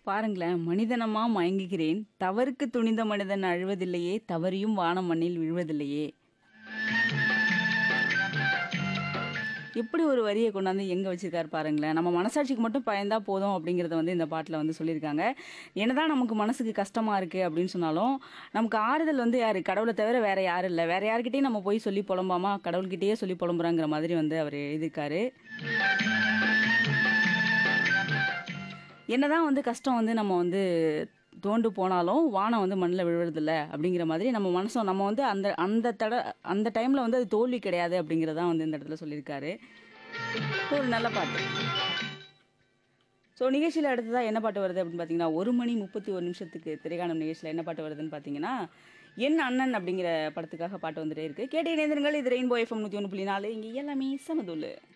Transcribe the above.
பாருங்களேன் மனிதனமா மயங்குகிறேன் தவறுக்கு துணிந்த மனிதன் அழுவதில்லையே தவறியும் வானம் மண்ணில் விழுவதில்லையே எப்படி ஒரு வரியை கொண்டாந்து எங்கே வச்சிருக்காரு பாருங்களேன் நம்ம மனசாட்சிக்கு மட்டும் பயந்தா போதும் அப்படிங்கிறத வந்து இந்த பாட்டில் வந்து சொல்லியிருக்காங்க என்னதான் நமக்கு மனசுக்கு கஷ்டமாக இருக்குது அப்படின்னு சொன்னாலும் நமக்கு ஆறுதல் வந்து யார் கடவுளை தவிர வேற யாரும் இல்லை வேற யார்கிட்டயும் நம்ம போய் சொல்லி புலம்பாமா கடவுள்கிட்டயே சொல்லி புலம்புறாங்கிற மாதிரி வந்து அவர் எழுதியிருக்காரு என்னதான் வந்து கஷ்டம் வந்து நம்ம வந்து தோண்டு போனாலும் வானம் வந்து மண்ணில் விழுறதில்ல அப்படிங்கிற மாதிரி நம்ம மனசும் நம்ம வந்து அந்த அந்த தட அந்த டைமில் வந்து அது தோல்வி கிடையாது அப்படிங்கிறதான் வந்து இந்த இடத்துல சொல்லியிருக்காரு ஒரு நல்ல பாட்டு ஸோ நிகழ்ச்சியில் அடுத்ததாக என்ன பாட்டு வருது அப்படின்னு பார்த்தீங்கன்னா ஒரு மணி முப்பத்தி ஒரு நிமிஷத்துக்கு திரைக்காணும் நிகழ்ச்சியில் என்ன பாட்டு வருதுன்னு பார்த்தீங்கன்னா என் அண்ணன் அப்படிங்கிற படத்துக்காக பாட்டு வந்துட்டே இருக்கு கேட்டு இணைந்திருங்கள் இது ரெயின்போ எஃப்எம் நூற்றி ஒன்று புள்ளி நாலு இங்கே எல்லாமே சமதுள்ளு